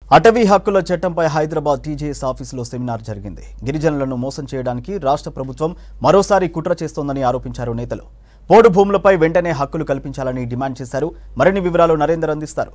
అటవీ హక్కుల చట్టంపై హైదరాబాద్ టీజేఎస్ ఆఫీసులో సెమినార్ జరిగింది గిరిజనులను మోసం చేయడానికి రాష్ట్ర ప్రభుత్వం మరోసారి కుట్ర చేస్తోందని ఆరోపించారు నేతలు పోడు భూములపై వెంటనే హక్కులు కల్పించాలని డిమాండ్ చేశారు మరిన్ని వివరాలు నరేందర్ అందిస్తారు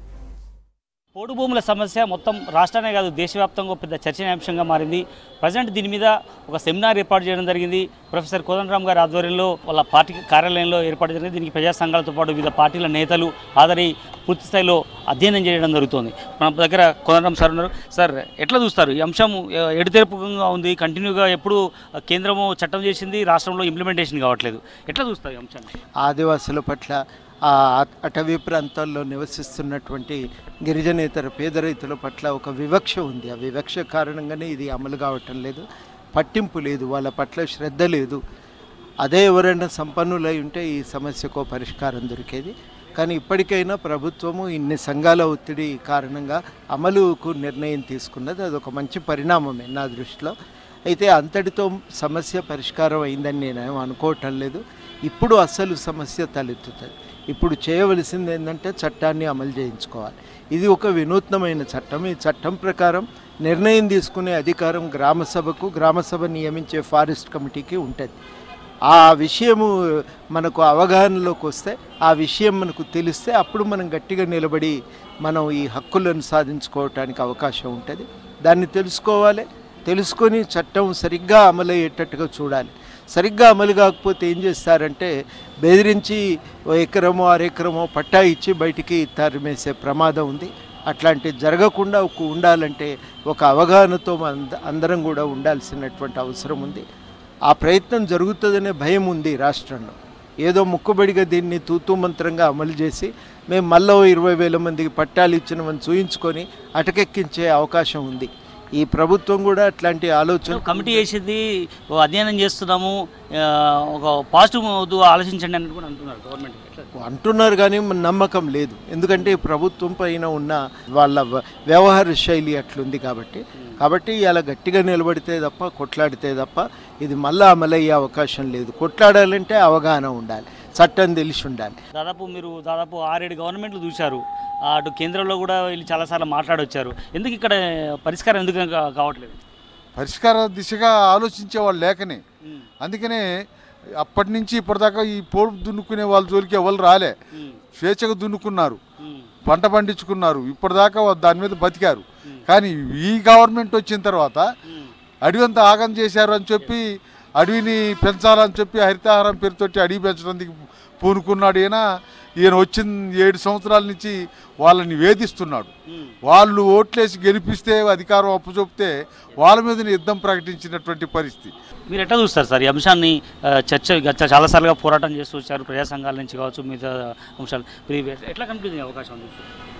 పోడు భూముల సమస్య మొత్తం రాష్ట్రానే కాదు దేశవ్యాప్తంగా ఒక పెద్ద చర్చనీయాంశంగా మారింది ప్రజెంట్ దీని మీద ఒక సెమినార్ ఏర్పాటు చేయడం జరిగింది ప్రొఫెసర్ కోదండరామ్ గారి ఆధ్వర్యంలో వాళ్ళ పార్టీ కార్యాలయంలో ఏర్పాటు జరిగింది దీనికి ప్రజా సంఘాలతో పాటు వివిధ పార్టీల నేతలు హాజరై పూర్తి స్థాయిలో అధ్యయనం చేయడం జరుగుతోంది మన దగ్గర కోదండరామ్ సార్ ఉన్నారు సార్ ఎట్లా చూస్తారు ఈ అంశం ఎ- ఎడతెరపుగా ఉంది కంటిన్యూగా ఎప్పుడు కేంద్రము చట్టం చేసింది రాష్ట్రంలో ఇంప్లిమెంటేషన్ కావట్లేదు ఎట్లా చూస్తారు ఈ అంశాన్ని ఆదివాసుల పట్ల ఆ అట- అటవీ ప్రాంతాల్లో నివసిస్తున్నటువంటి గిరిజనేతర పేద రైతుల పట్ల ఒక వివక్ష ఉంది ఆ వివక్ష కారణంగానే ఇది అమలు కావటం లేదు పట్టింపు లేదు వాళ్ళ పట్ల శ్రద్ధ లేదు అదే ఎవరైనా సంపన్నులై ఉంటే ఈ సమస్యకు ఓ పరిష్కారం దొరికేది కానీ ఇప్పటికైనా ప్రభుత్వము ఇన్ని సంఘాల ఒత్తిడి కారణంగా అమలుకు నిర్ణయం తీసుకున్నది అదొక మంచి పరిణామమే నా దృష్టిలో అయితే అంతటితో సమస్య పరిష్కారం అయిందని నేను అనుకోవటం లేదు ఇప్పుడు అసలు సమస్య తలెత్తుతుంది ఇప్పుడు చేయవలసింది ఏంటంటే చట్టాన్ని అమలు చేయించుకోవాలి ఇది ఒక వినూత్నమైన చట్టం ఈ చట్టం ప్రకారం నిర్ణయం తీసుకునే అధికారం గ్రామ సభకు గ్రామ సభ నియమించే ఫారెస్ట్ కమిటీకి ఉంటుంది ఆ విషయము మనకు అవగాహనలోకి వస్తే ఆ విషయం మనకు తెలిస్తే అప్పుడు మనం గట్టిగా నిలబడి మనం ఈ హక్కులను సాధించుకోవటానికి అవకాశం ఉంటుంది దాన్ని తెలుసుకోవాలి తెలుసుకొని చట్టం సరిగ్గా అమలయ్యేటట్టుగా చూడాలి సరిగ్గా అమలు కాకపోతే ఏం చేస్తారంటే బెదిరించి ఓ ఎకరమో అరెకరమో పట్టా ఇచ్చి బయటికి తరిమేసే ప్రమాదం ఉంది అట్లాంటివి జరగకుండా ఒక ఉండాలంటే ఒక అవగాహనతో మన అందరం కూడా ఉండాల్సినటువంటి అవసరం ఉంది ఆ ప్రయత్నం జరుగుతుందనే భయం ఉంది రాష్ట్రంలో ఏదో ముక్కుబడిగా దీన్ని తూతూ మంత్రంగా అమలు చేసి మేము మళ్ళీ ఓ ఇరవై వేల మందికి పట్టాలు ఇచ్చినవని చూయించుకొని అటకెక్కించే అవకాశం ఉంది ఈ ప్రభుత్వం కూడా అట్లాంటి ఆలోచన కమిటీ వేసింది ఓ అధ్యయనం చేస్తున్నాము ఆ, ఒక పాజిటివ్ వద్దు ఆలోచించండి అని కూడా అంటున్నారు గవర్నమెంట్ ఎట్లా అంటున్నారు కానీ మన నమ్మకం లేదు ఎందుకంటే ఈ ప్రభుత్వం పైన ఉన్న వాళ్ళ వ- వ్యవహార శైలి అట్లుంది కాబట్టి కాబట్టి ఇలా గట్టిగా నిలబడితే తప్ప కొట్లాడితే తప్ప ఇది మళ్ళీ అమలయ్యే అవకాశం లేదు కొట్లాడాలంటే అవగాహన ఉండాలి చట్టం తెలిసి ఉండాలి దాదాపు మీరు దాదాపు ఆరేడు గవర్నమెంట్లు చూశారు ఆ, అటు కేంద్రంలో కూడా వీళ్ళు చాలాసార్లు మాట్లాడొచ్చారు ఎందుకు ఇక్కడ పరిష్కారం ఎందుకు కా- కావట్లేదు పరిష్కార దిశగా ఆలోచించే వాళ్ళు లేకనే అందుకనే అప్పటి నుంచి ఇప్పటిదాకా ఈ పోడు దున్నుకునే వాళ్ళ జోలికి ఎవరు రాలే స్వేచ్ఛగా దున్నుకున్నారు పంట పండించుకున్నారు ఇప్పటిదాకా వా- దాని మీద బతికారు కానీ ఈ గవర్నమెంట్ వచ్చిన తర్వాత అడవి అంతా ఆగం చేశారు అని చెప్పి అడవిని పెంచాలని చెప్పి హరితహారం పేరుతోటి అడవి పెంచడానికి పూనుకున్నాడు ఈయన ఈయన వచ్చిన ఏడు సంవత్సరాల నుంచి వాళ్ళని వేధిస్తున్నాడు వాళ్ళు ఓట్లేసి గెలిపిస్తే అధికారం అప్పచెప్తే వాళ్ళ మీద యుద్ధం ప్రకటించినటువంటి పరిస్థితి మీరు ఎట్లా చూస్తారు సార్ ఈ అంశాన్ని ఆ, చర్చ గత చాలాసార్లుగా పోరాటం చేస్తూ వచ్చారు ప్రజా సంఘాల నుంచి కావచ్చు మిగతా అంశాలు మీరు ఎట్లా- ఎట్లా కనిపించే అవకాశం ఉంది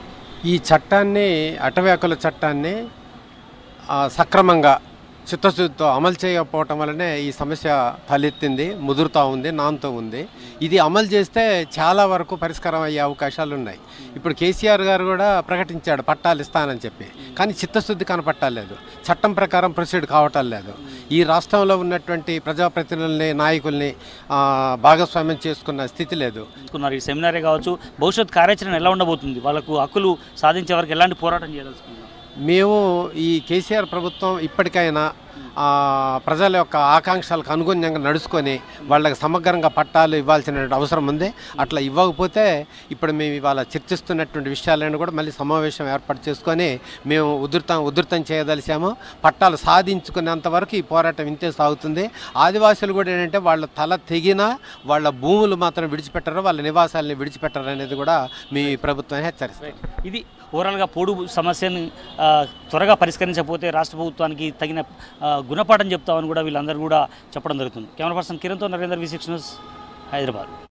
ఈ చట్టాన్ని అటవీ హక్కుల చట్టాన్ని ఆ, సక్రమంగా చిత్తశుద్ధితో అమలు చేయకపోవటం వల్లనే ఈ సమస్య తలెత్తింది ముదురుతూ ఉంది నాంతో ఉంది ఇది అమలు చేస్తే చాలా వరకు పరిష్కారం అయ్యే అవకాశాలు ఉన్నాయి ఇప్పుడు కేసీఆర్ గారు కూడా ప్రకటించాడు పట్టాలు ఇస్తానని చెప్పి కానీ చిత్తశుద్ధి కనపట్టాలేదు చట్టం ప్రకారం ప్రొసీడ్ కావటం లేదు ఈ రాష్ట్రంలో ఉన్నటువంటి ప్రజాప్రతినిధుల్ని నాయకుల్ని ఆ, భాగస్వామ్యం చేసుకున్న స్థితి లేదు తీసుకున్నారు ఈ సెమినారే కావచ్చు భవిష్యత్ కార్యాచరణ ఎలా ఉండబోతుంది వాళ్ళకు హక్కులు సాధించే వరకు ఎలాంటి పోరాటం చేయదలుచుకున్నారు మేము ఈ కేసీఆర్ ప్రభుత్వం ఇప్పటికైనా ఆ, ప్రజల యొక్క ఆకాంక్షలకు అనుగుణంగా నడుచుకొని వాళ్ళకి సమగ్రంగా పట్టాలు ఇవ్వాల్సిన అవసరం ఉంది అట్లా ఇవ్వకపోతే ఇప్పుడు మేము ఇవాళ చర్చిస్తున్నటువంటి విషయాలను కూడా మళ్ళీ సమావేశం ఏర్పాటు చేసుకొని మేము ఉధృతం ఉధృతం చేయదలిచాము పట్టాలు సాధించుకునేంత వరకు ఈ పోరాటం ఇంతే సాగుతుంది ఆదివాసులు కూడా ఏంటంటే వాళ్ళ తల తెగినా వాళ్ళ భూములు మాత్రం విడిచిపెట్టరు వాళ్ళ నివాసాలని విడిచిపెట్టరు అనేది కూడా మీ ప్రభుత్వం హెచ్చరిస్తుంది ఇది ఓవరాల్గా పోడు సమస్యను ఆ, త్వరగా పరిష్కరించకపోతే రాష్ట్ర ప్రభుత్వానికి తగిన ఆ, గుణపాఠం చెప్తామని కూడా వీళ్ళందరూ కూడా చెప్పడం జరుగుతుంది కెమెరా పర్సన్ కిరణ్తో Narender V six news Hyderabad